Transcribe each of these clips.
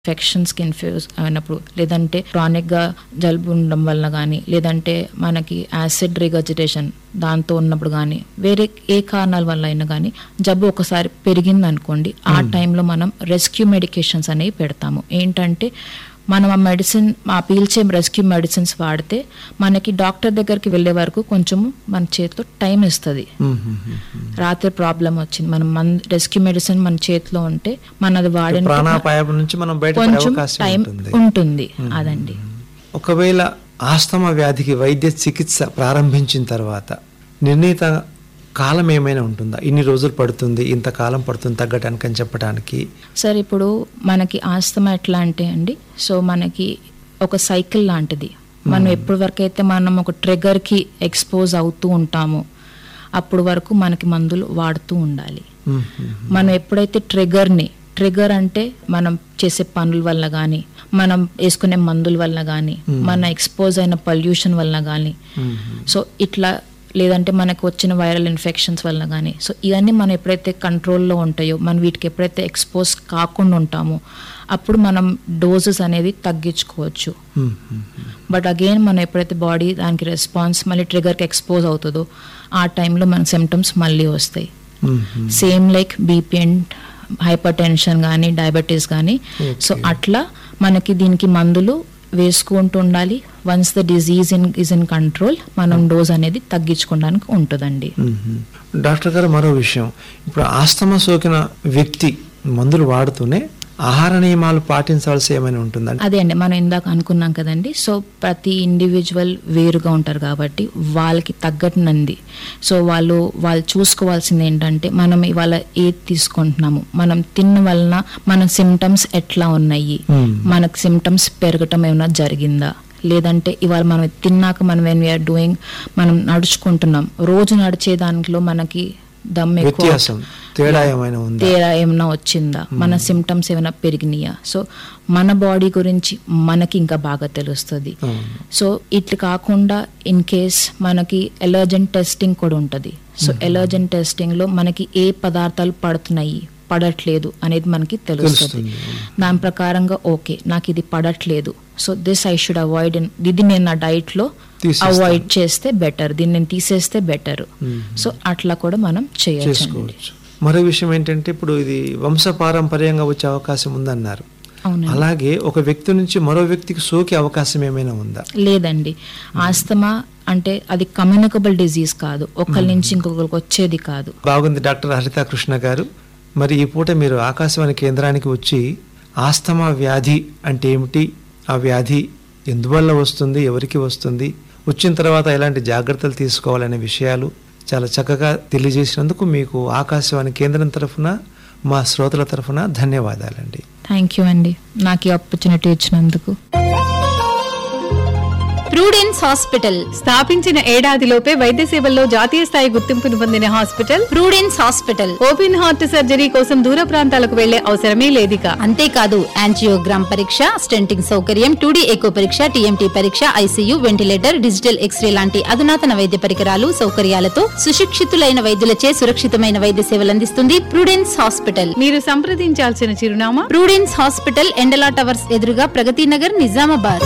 ఇన్ఫెక్షన్స్కి infuse అయినప్పుడు లేదంటే క్రానిక్గా జలుబు ఉండడం వలన కానీ లేదంటే మనకి యాసిడ్ రిగజిటేషన్ దాంతో ఉన్నప్పుడు కానీ వేరే ఏ కారణాల వల్ల అయినా కానీ జబ్బు ఒకసారి పెరిగింది అనుకోండి ఆ టైంలో మనం రెస్క్యూ మెడికేషన్స్ అనేవి పెడతాము ఏంటంటే మనం ఆ మెడిసిన్ ఆ పీల్చే రెస్క్యూ మెడిసిన్స్ వాడితే మనకి డాక్టర్ దగ్గరికి వెళ్ళే వరకు కొంచెము మన చేతిలో టైం ఇస్తుంది రాత్రి ప్రాబ్లం వచ్చింది మనం మన రెస్క్యూ మెడిసిన్ మన చేతిలో ఉంటే మన అది వాడిన ప్రాణాపాయం నుంచి మనం బయటపడే కొంచెం అవకాశం టైం ఉంటుంది ఉంటుంది అదండి ఒకవేళ ఆస్తమా వ్యాధికి వైద్య చికిత్స ప్రారంభించిన తర్వాత నిర్ణీత కాలం ఏమైనా ఉంటుందా ఇన్ని రోజులు పడుతుంది ఇంత కాలం పడుతుంది తగ్గటానికి అని చెప్పడానికి సార్ ఇప్పుడు మనకి ఆస్తమా ఎట్లా అంటే అండి సో మనకి ఒక సైకిల్ లాంటిది మనం ఎప్పటి వరకు అయితే మనం ఒక ట్రిగర్కి ఎక్స్పోజ్ అవుతూ ఉంటామో అప్పుడు వరకు మనకి మందులు వాడుతూ ఉండాలి మ్మ్, మ్మ్, మనం ఎప్పుడైతే ట్రిగర్ని ట్రిగర్ అంటే మనం చేసే పనుల వల్ల కానీ మనం వేసుకునే మందుల వల్ల కానీ మన ఎక్స్పోజ్ అయిన పొల్యూషన్ వల్ల కానీ మ్మ్. సో ఇట్లా లేదంటే మనకు వచ్చిన వైరల్ ఇన్ఫెక్షన్స్ వల్ల కానీ సో ఇవన్నీ మనం ఎప్పుడైతే కంట్రోల్లో ఉంటాయో మనం వీటికి ఎప్పుడైతే ఎక్స్పోజ్ కాకుండా ఉంటామో అప్పుడు మనం డోసెస్ అనేది తగ్గించుకోవచ్చు మ్మ్, మ్మ్. బట్ అగైన్ మనం ఎప్పుడైతే బాడీ దానికి రెస్పాన్స్ మళ్ళీ ట్రిగర్కి ఎక్స్పోజ్ అవుతుందో ఆ టైంలో మన సిమ్టమ్స్ మళ్ళీ వస్తాయి మ్మ్, మ్మ్. Same like BP and hypertension కానీ డయాబెటీస్ కానీ సో అట్లా మనకి దీనికి మందులు వేసుకుంటూ ఉండాలి once the disease in is in control మనం డోస్ అనేది తగ్గించుకోవడానికి ఉంటుందండి మ్మ్. డాక్టర్ గారు మరో విషయం ఇప్పుడు ఆస్తమా సోకిన వ్యక్తి మందులు వాడుతూనే ఆహార నియమాలు పాటించవలసి ఏమైనా ఉంటుందా అదే అండి మనం ఇందాక అనుకున్నాం కదండి సో ప్రతి ఇండివిజువల్ వేరుగా ఉంటారు కాబట్టి వాళ్ళకి తగ్గట్నంది సో వాళ్ళు వాళ్ళు చూసుకోవాల్సింది ఏంటంటే మనం ఇవాళ ఏది తీసుకుంటున్నాము మనం తిన్న వలన మన సిమ్టమ్స్ ఎట్లా ఉన్నాయి Hmm. మనకు సిమ్టమ్స్ పెరగటం ఏమైనా జరిగిందా లేదంటే ఇవాళ మనం ఇది తిన్నాక మనం వెన్ వీఆర్ డూయింగ్ మనం నడుచుకుంటున్నాం రోజు నడిచే దాంట్లో మనకి దమ్ ఎక్కువ వ్యత్యాసం తేడా ఏమైనా ఉందా తేడా ఏమైనా వచ్చిందా మన సిమ్టమ్స్ ఏమైనా పెరిగినాయా సో మన బాడీ గురించి మనకి ఇంకా బాగా తెలుస్తుంది అవును. సో ఇట్లా కాకుండా ఇన్ కేస్ మనకి ఎలర్జెన్ టెస్టింగ్ కూడా ఉంటుంది సో ఎలర్జెన్ టెస్టింగ్ లో మనకి ఏ పదార్థాలు పడుతున్నాయి పడట్లేదు అనేది మనకి తెలుస్తుంది తెలుస్తుంది. దాని ప్రకారంగా ఓకే నాకు ఇది పడట్లేదు so this I should avoid ఇది నేను నా డైట్ లో తీసేస్తాను. అవాయిడ్ చేస్తే బెటర్ దీన్ని నేను తీసేస్తే బెటర్ సో అట్లా కూడా మనం చేయొచ్చు చేసుకోవచ్చు మరో విషయం ఏంటంటే ఇప్పుడు ఇది వంశపారంపర్యంగా వచ్చే అవకాశం ఉందన్నారు అవునండి అలాగే ఒక వ్యక్తి నుంచి మరో వ్యక్తికి సోకే అవకాశం ఏమైనా ఉందా లేదండి ఆస్తమా అంటే అది కమ్యూనికబుల్ డిజీజ్ కాదు ఒకరి నుంచి ఇంకొకరికి వచ్చేది కాదు బాగుంది డాక్టర్ హరిత కృష్ణ గారు మరి ఈ పూట మీరు ఆకాశవాణి కేంద్రానికి వచ్చి ఆస్తమా వ్యాధి అంటే ఏమిటి ఆ వ్యాధి ఎందువల్ల వస్తుంది ఎవరికి వస్తుంది వచ్చిన తర్వాత ఎలాంటి జాగ్రత్తలు తీసుకోవాలనే విషయాలు చాలా చక్కగా తెలియజేసినందుకు మీకు ఆకాశవాణి కేంద్రం తరఫున మా శ్రోతల తరఫున ధన్యవాదాలండి థ్యాంక్ యూ అండి నాకు ఈ ఆపర్చునిటీ ఇచ్చినందుకు ప్రూడెన్స్ హాస్పిటల్ స్థాపించిన ఏడాదిలోపే వైద్య సేవల్లో జాతీయ స్థాయి గుర్తింపును పొందిన hospital Prudence hospital open heart surgery కోసం దూర ప్రాంతాలకు వెళ్లే అవసరమే లేదిక అంతేకాదు యాంజియోగ్రామ్ పరీక్ష స్టెంటింగ్ సౌకర్యం టూడీ ఎకో పరీక్ష టీఎంటీ పరీక్ష ఐసీయూ వెంటిలేటర్ డిజిటల్ ఎక్స్రే లాంటి అధునాతన వైద్య పరికరాలు సౌకర్యాలతో సుశిక్షితులైన వైద్యులచే సురక్షితమైన వైద్య సేవలు అందిస్తుంది ప్రూడెన్స్ హాస్పిటల్ మీరు సంప్రదించాల్సిన చిరునామా ప్రూడెన్స్ హాస్పిటల్ ఎండలా టవర్స్ ఎదురుగా ప్రగతి నగర్ నిజామాబాద్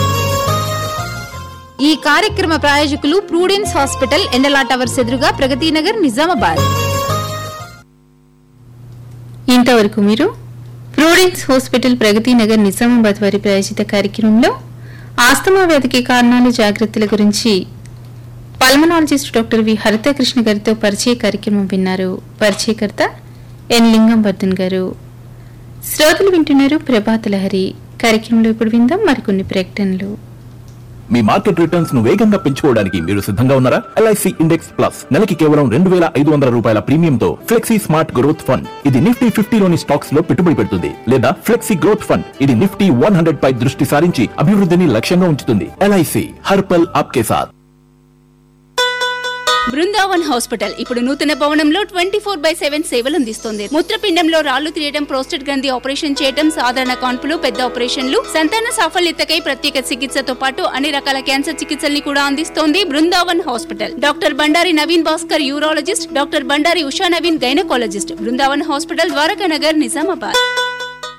ఈ కార్యక్రమ ప్రాయోజకులు ప్రూడెన్స్ హాస్పిటల్ ఎండలా టవర్స్ ఎదురుగా ప్రగతి నగర్ నిజామాబాద్ ఇంతవరకు మీరు ప్రూడెన్స్ హాస్పిటల్ ప్రగతి నగర్ నిజామాబాద్ వారి ప్రాయోజిత కార్యక్రమంలో ఆస్తమా వ్యాధికి కారణాలు జాగ్రత్తల గురించి పల్మనాలజిస్ట్ డాక్టర్ వి హరితకృష్ణ గారితో పరిచయ కార్యక్రమం విన్నారు పరిచయకర్త ఎన్ లింగంవర్ధన్ గారు శ్రోతలు వింటున్నారు ప్రభాత లహరి కార్యక్రమంలో ఇప్పుడు విందాం మరికొన్ని ప్రకటనలు మీ మార్కెట్ రిటర్న్స్ ను వేగంగా పెంచుకోవడానికి మీరు సిద్ధంగా ఉన్నారా ఎల్ఐసి ఇండెక్స్ ప్లస్ నెలకి కేవలం రెండు వేల ఐదు వందల రూపాయల ప్రీమియంతో ఫ్లెక్సీ స్మార్ట్ గ్రోత్ ఫండ్ ఇది నిఫ్టీ ఫిఫ్టీలోని స్టాక్స్ లో పెట్టుబడి పెడుతుంది లేదా ఫ్లెక్సీ గ్రోత్ ఫండ్ ఇది నిఫ్టీ వన్ హండ్రెడ్ పై దృష్టి సారించి అభివృద్ధిని లక్ష్యంగా ఉంచుతుంది ఎల్ఐసి హర్పల్ ఆప్కే సాథ్ బృందావన్ హాస్పిటల్ ఇప్పుడు నూతన భవనంలో ట్వంటీ ఫోర్ బై సెవెన్ సేవలు అందిస్తుంది మూత్రపిండంలో రాళ్లు తీయడం ప్రోస్టేట్ గ్రంథి ఆపరేషన్ చేయడం సాధారణ కాన్పులు పెద్ద ఆపరేషన్లు సంతాన సాఫల్యతకై ప్రత్యేక చికిత్సతో పాటు అన్ని రకాల క్యాన్సర్ చికిత్సల్ని కూడా అందిస్తోంది Brindavan hospital doctor Bandari Naveen Bhaskar urologist doctor Bandari Usha Naveen gynaecologist Brindavan hospital Dwaraka Nagar Nizamabad